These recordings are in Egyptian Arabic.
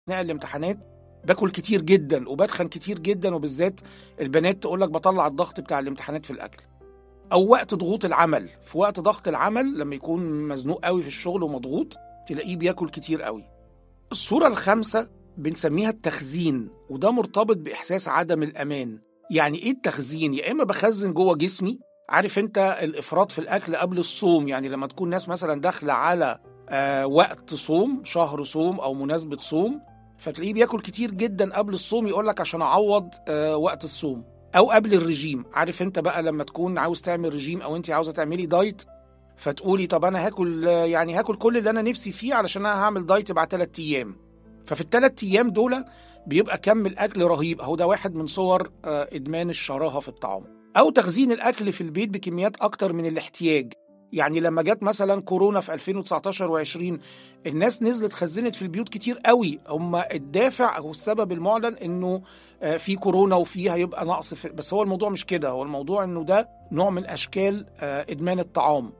اثناء الامتحانات باكل كتير جدا وبتخن كتير جدا وبالذات البنات تقول لك بطلع الضغط بتاع الامتحانات في الاكل او وقت ضغوط العمل في وقت ضغط العمل لما يكون مزنوق قوي في الشغل ومضغوط تلاقيه بياكل كتير قوي الصوره الخامسه بنسميها التخزين وده مرتبط باحساس عدم الامان يعني ايه التخزين يا اما بخزن جوه جسمي عارف انت الافراط في الاكل قبل الصوم يعني لما تكون ناس مثلا داخله على آه وقت صوم شهر صوم او مناسبه صوم فتلاقيه بياكل كتير جدا قبل الصوم يقول لك عشان اعوض آه وقت الصوم او قبل الرجيم عارف انت بقى لما تكون عاوز تعمل رجيم او انت عاوزه تعملي دايت فتقولي طب انا هاكل يعني هاكل كل اللي انا نفسي فيه علشان انا هعمل دايت بعد 3 ايام ففي الثلاث ايام دول بيبقى كم الاكل رهيب اهو ده واحد من صور آه ادمان الشراهه في الطعام او تخزين الاكل في البيت بكميات اكتر من الاحتياج يعني لما جت مثلا كورونا في 2019 و20 الناس نزلت خزنت في البيوت كتير قوي هم الدافع او السبب المعلن انه في كورونا وفي هيبقى نقص في بس هو الموضوع مش كده هو الموضوع انه ده نوع من اشكال ادمان الطعام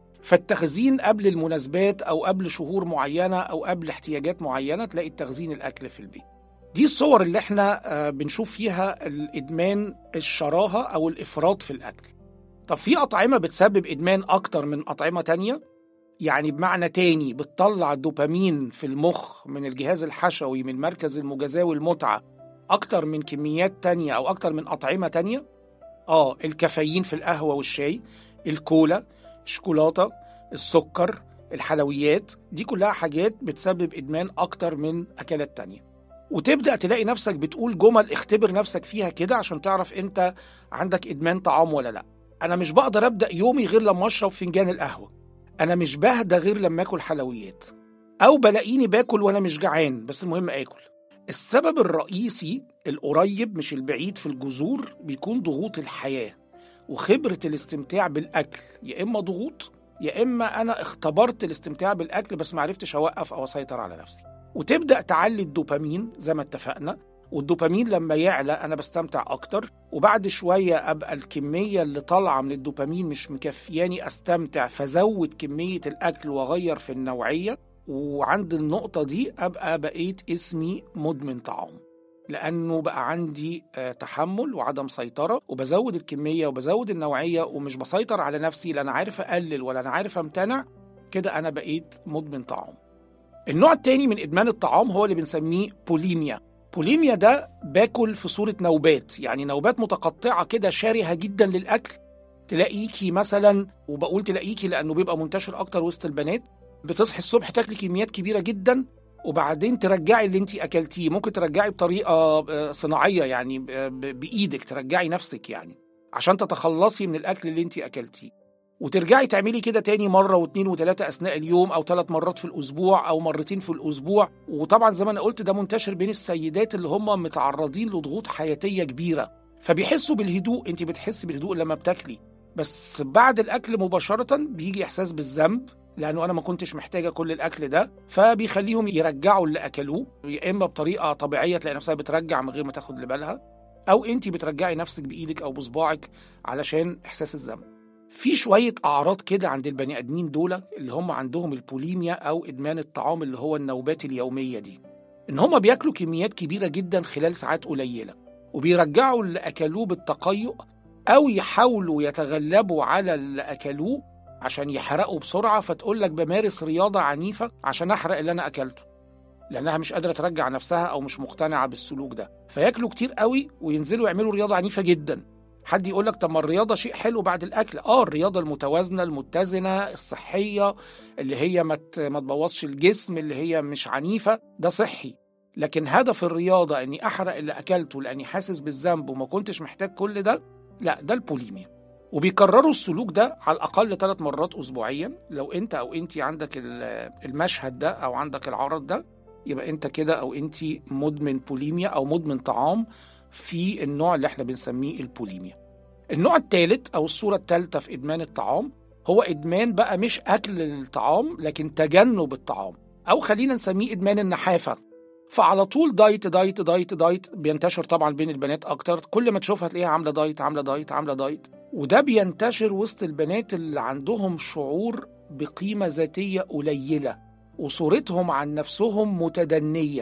فالتخزين قبل المناسبات او قبل شهور معينه او قبل احتياجات معينه تلاقي التخزين الاكل في البيت دي الصور اللي احنا بنشوف فيها الادمان الشراهه او الافراط في الاكل طب في أطعمة بتسبب إدمان أكتر من أطعمة تانية؟ يعني بمعنى تاني بتطلع الدوبامين في المخ من الجهاز الحشوي من مركز المجازاة والمتعة أكتر من كميات تانية أو أكتر من أطعمة تانية؟ آه الكافيين في القهوة والشاي الكولا الشوكولاتة السكر الحلويات دي كلها حاجات بتسبب إدمان أكتر من أكلات تانية وتبدأ تلاقي نفسك بتقول جمل اختبر نفسك فيها كده عشان تعرف أنت عندك إدمان طعام ولا لأ انا مش بقدر ابدا يومي غير لما اشرب فنجان القهوه انا مش بهدى غير لما اكل حلويات او بلاقيني باكل وانا مش جعان بس المهم اكل السبب الرئيسي القريب مش البعيد في الجذور بيكون ضغوط الحياه وخبره الاستمتاع بالاكل يا اما ضغوط يا اما انا اختبرت الاستمتاع بالاكل بس ما عرفتش اوقف او اسيطر على نفسي وتبدا تعلي الدوبامين زي ما اتفقنا والدوبامين لما يعلى انا بستمتع اكتر وبعد شويه ابقى الكميه اللي طالعه من الدوبامين مش مكفياني استمتع فزود كميه الاكل واغير في النوعيه وعند النقطه دي ابقى بقيت اسمي مدمن طعام لانه بقى عندي تحمل وعدم سيطره وبزود الكميه وبزود النوعيه ومش بسيطر على نفسي لا انا عارف اقلل ولا انا عارف امتنع كده انا بقيت مدمن طعام النوع التاني من ادمان الطعام هو اللي بنسميه بوليميا بوليميا ده باكل في صورة نوبات يعني نوبات متقطعة كده شارهة جدا للأكل تلاقيكي مثلا وبقول تلاقيكي لأنه بيبقى منتشر أكتر وسط البنات بتصحي الصبح تاكلي كميات كبيرة جدا وبعدين ترجعي اللي انت اكلتيه ممكن ترجعي بطريقه صناعيه يعني بايدك ترجعي نفسك يعني عشان تتخلصي من الاكل اللي انت اكلتيه وترجعي تعملي كده تاني مرة واثنين وثلاثة أثناء اليوم أو ثلاث مرات في الأسبوع أو مرتين في الأسبوع وطبعا زي ما أنا قلت ده منتشر بين السيدات اللي هم متعرضين لضغوط حياتية كبيرة فبيحسوا بالهدوء أنت بتحسي بالهدوء لما بتاكلي بس بعد الأكل مباشرة بيجي إحساس بالذنب لأنه أنا ما كنتش محتاجة كل الأكل ده فبيخليهم يرجعوا اللي أكلوه يا إما بطريقة طبيعية تلاقي نفسها بترجع من غير ما تاخد لبالها أو أنت بترجعي نفسك بإيدك أو بصباعك علشان إحساس الذنب في شوية أعراض كده عند البني آدمين دول اللي هم عندهم البوليميا أو إدمان الطعام اللي هو النوبات اليومية دي إن هم بياكلوا كميات كبيرة جدا خلال ساعات قليلة وبيرجعوا اللي أكلوه بالتقيؤ أو يحاولوا يتغلبوا على اللي أكلوه عشان يحرقوا بسرعة فتقول لك بمارس رياضة عنيفة عشان أحرق اللي أنا أكلته لأنها مش قادرة ترجع نفسها أو مش مقتنعة بالسلوك ده فياكلوا كتير قوي وينزلوا يعملوا رياضة عنيفة جدا حد يقول لك طب ما الرياضه شيء حلو بعد الاكل اه الرياضه المتوازنه المتزنه الصحيه اللي هي ما ما تبوظش الجسم اللي هي مش عنيفه ده صحي لكن هدف الرياضه اني احرق اللي اكلته لاني حاسس بالذنب وما كنتش محتاج كل ده لا ده البوليميا وبيكرروا السلوك ده على الاقل ثلاث مرات اسبوعيا لو انت او انت عندك المشهد ده او عندك العرض ده يبقى انت كده او انت مدمن بوليميا او مدمن طعام في النوع اللي احنا بنسميه البوليميا النوع الثالث او الصوره الثالثه في ادمان الطعام هو ادمان بقى مش اكل الطعام لكن تجنب الطعام او خلينا نسميه ادمان النحافه فعلى طول دايت دايت دايت دايت بينتشر طبعا بين البنات اكتر كل ما تشوفها تلاقيها عامله دايت عامله دايت عامله دايت وده بينتشر وسط البنات اللي عندهم شعور بقيمه ذاتيه قليله وصورتهم عن نفسهم متدنيه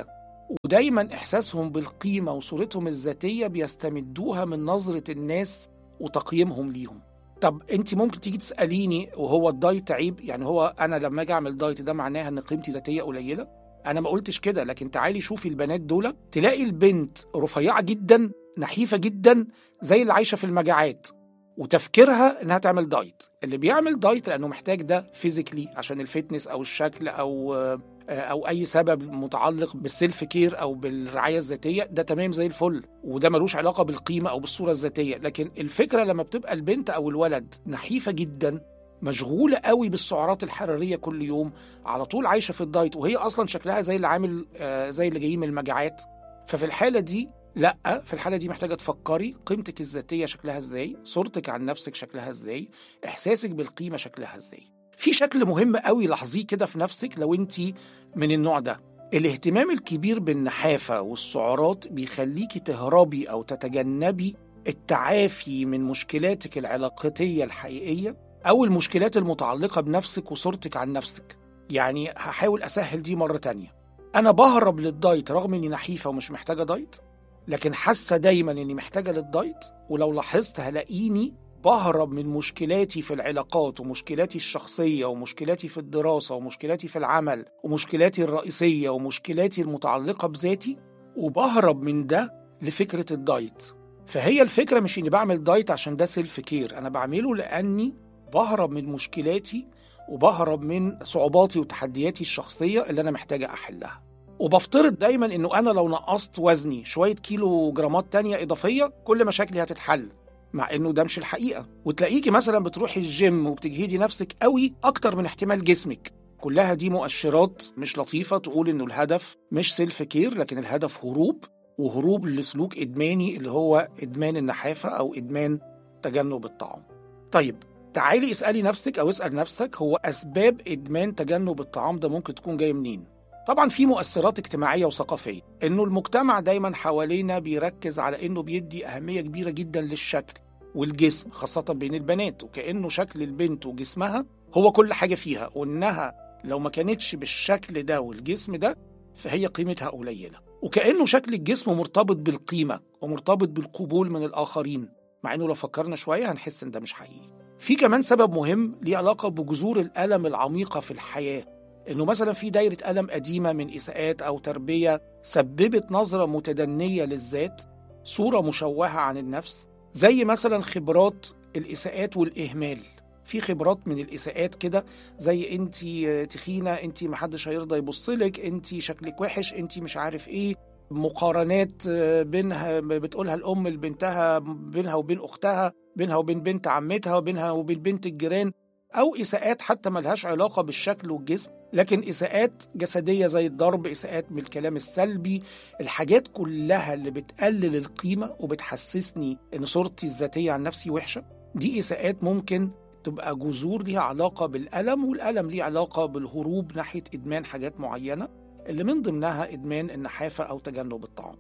ودايما إحساسهم بالقيمة وصورتهم الذاتية بيستمدوها من نظرة الناس وتقييمهم ليهم طب انت ممكن تيجي تساليني وهو الدايت عيب يعني هو انا لما اجي اعمل دايت ده معناها ان قيمتي ذاتيه قليله انا ما قلتش كده لكن تعالي شوفي البنات دول تلاقي البنت رفيعه جدا نحيفه جدا زي اللي عايشه في المجاعات وتفكيرها انها تعمل دايت اللي بيعمل دايت لانه محتاج ده فيزيكلي عشان الفتنس او الشكل او او اي سبب متعلق بالسيلف كير او بالرعايه الذاتيه ده تمام زي الفل وده ملوش علاقه بالقيمه او بالصوره الذاتيه لكن الفكره لما بتبقى البنت او الولد نحيفه جدا مشغوله قوي بالسعرات الحراريه كل يوم على طول عايشه في الدايت وهي اصلا شكلها زي اللي عامل زي اللي جايين من المجاعات ففي الحاله دي لا في الحاله دي محتاجه تفكري قيمتك الذاتيه شكلها ازاي صورتك عن نفسك شكلها ازاي احساسك بالقيمه شكلها ازاي في شكل مهم قوي لاحظيه كده في نفسك لو انت من النوع ده الاهتمام الكبير بالنحافه والسعرات بيخليكي تهربي او تتجنبي التعافي من مشكلاتك العلاقاتيه الحقيقيه او المشكلات المتعلقه بنفسك وصورتك عن نفسك يعني هحاول اسهل دي مره تانية انا بهرب للدايت رغم اني نحيفه ومش محتاجه دايت لكن حاسه دايما اني محتاجه للدايت ولو لاحظت هلاقيني بهرب من مشكلاتي في العلاقات ومشكلاتي الشخصيه ومشكلاتي في الدراسه ومشكلاتي في العمل ومشكلاتي الرئيسيه ومشكلاتي المتعلقه بذاتي وبهرب من ده لفكره الدايت فهي الفكره مش اني بعمل دايت عشان ده سيلف كير انا بعمله لاني بهرب من مشكلاتي وبهرب من صعوباتي وتحدياتي الشخصيه اللي انا محتاجه احلها وبفترض دايما انه انا لو نقصت وزني شويه كيلو جرامات تانية اضافيه كل مشاكلي هتتحل مع انه ده مش الحقيقه وتلاقيكي مثلا بتروحي الجيم وبتجهدي نفسك قوي اكتر من احتمال جسمك كلها دي مؤشرات مش لطيفه تقول انه الهدف مش سيلف كير لكن الهدف هروب وهروب لسلوك ادماني اللي هو ادمان النحافه او ادمان تجنب الطعام طيب تعالي اسالي نفسك او اسال نفسك هو اسباب ادمان تجنب الطعام ده ممكن تكون جايه منين طبعا في مؤثرات اجتماعيه وثقافيه انه المجتمع دايما حوالينا بيركز على انه بيدي اهميه كبيره جدا للشكل والجسم خاصه بين البنات وكانه شكل البنت وجسمها هو كل حاجه فيها وانها لو ما كانتش بالشكل ده والجسم ده فهي قيمتها قليله وكانه شكل الجسم مرتبط بالقيمه ومرتبط بالقبول من الاخرين مع انه لو فكرنا شويه هنحس ان ده مش حقيقي في كمان سبب مهم ليه علاقه بجذور الالم العميقه في الحياه انه مثلا في دايره الم قديمه من اساءات او تربيه سببت نظره متدنيه للذات صوره مشوهه عن النفس زي مثلا خبرات الاساءات والاهمال في خبرات من الاساءات كده زي انت تخينه انت محدش هيرضى يبص لك انت شكلك وحش انت مش عارف ايه مقارنات بينها بتقولها الام لبنتها بينها وبين اختها بينها وبين بنت عمتها وبينها وبين بنت الجيران او اساءات حتى ملهاش علاقه بالشكل والجسم لكن اساءات جسديه زي الضرب اساءات من الكلام السلبي الحاجات كلها اللي بتقلل القيمه وبتحسسني ان صورتي الذاتيه عن نفسي وحشه دي اساءات ممكن تبقى جذور ليها علاقه بالالم والالم ليه علاقه بالهروب ناحيه ادمان حاجات معينه اللي من ضمنها ادمان النحافه او تجنب الطعام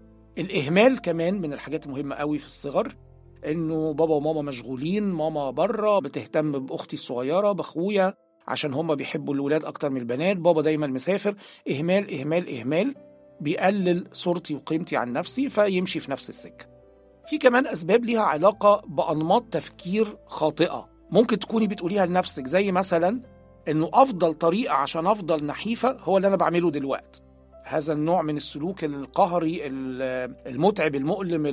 الاهمال كمان من الحاجات المهمه قوي في الصغر انه بابا وماما مشغولين ماما بره بتهتم باختي الصغيره باخويا عشان هما بيحبوا الولاد اكتر من البنات بابا دايما مسافر اهمال اهمال اهمال بيقلل صورتي وقيمتي عن نفسي فيمشي في نفس السكه في كمان اسباب ليها علاقه بانماط تفكير خاطئه ممكن تكوني بتقوليها لنفسك زي مثلا انه افضل طريقه عشان افضل نحيفه هو اللي انا بعمله دلوقتي هذا النوع من السلوك القهري المتعب المؤلم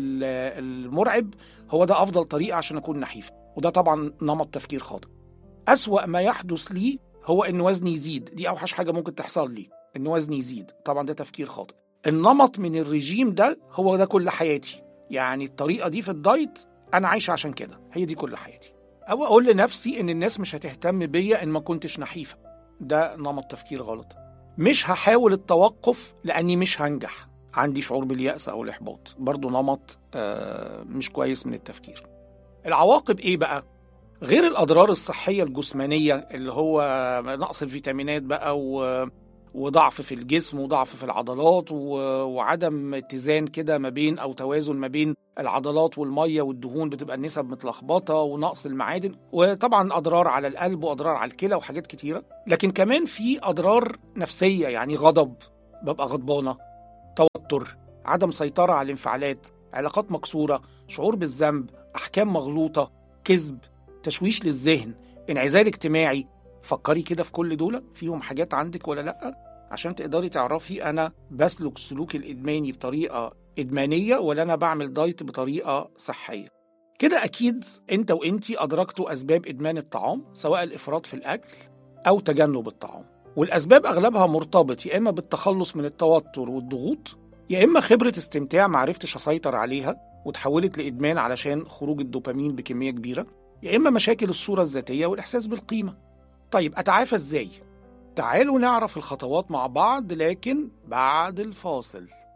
المرعب هو ده افضل طريقه عشان اكون نحيف وده طبعا نمط تفكير خاطئ اسوا ما يحدث لي هو ان وزني يزيد دي اوحش حاجه ممكن تحصل لي ان وزني يزيد طبعا ده تفكير خاطئ النمط من الرجيم ده هو ده كل حياتي يعني الطريقه دي في الدايت انا عايشه عشان كده هي دي كل حياتي او اقول لنفسي ان الناس مش هتهتم بيا ان ما كنتش نحيفه ده نمط تفكير غلط مش هحاول التوقف لاني مش هنجح عندي شعور باليأس او الاحباط برضو نمط آه مش كويس من التفكير العواقب ايه بقى غير الاضرار الصحيه الجسمانيه اللي هو نقص الفيتامينات بقى و... وضعف في الجسم وضعف في العضلات و... وعدم اتزان كده ما بين او توازن ما بين العضلات والميه والدهون بتبقى النسب متلخبطه ونقص المعادن وطبعا اضرار على القلب واضرار على الكلى وحاجات كتيره لكن كمان في اضرار نفسيه يعني غضب ببقى غضبانه توتر عدم سيطرة على الانفعالات علاقات مكسورة شعور بالذنب أحكام مغلوطة كذب تشويش للذهن انعزال اجتماعي فكري كده في كل دول فيهم حاجات عندك ولا لأ عشان تقدري تعرفي أنا بسلك السلوك الإدماني بطريقة إدمانية ولا أنا بعمل دايت بطريقة صحية كده أكيد أنت وأنتي أدركتوا أسباب إدمان الطعام سواء الإفراط في الأكل أو تجنب الطعام والأسباب أغلبها مرتبط يا إما بالتخلص من التوتر والضغوط يا إما خبرة استمتاع معرفتش أسيطر عليها وتحولت لإدمان علشان خروج الدوبامين بكمية كبيرة يا إما مشاكل الصورة الذاتية والإحساس بالقيمة طيب أتعافى إزاي؟ تعالوا نعرف الخطوات مع بعض لكن بعد الفاصل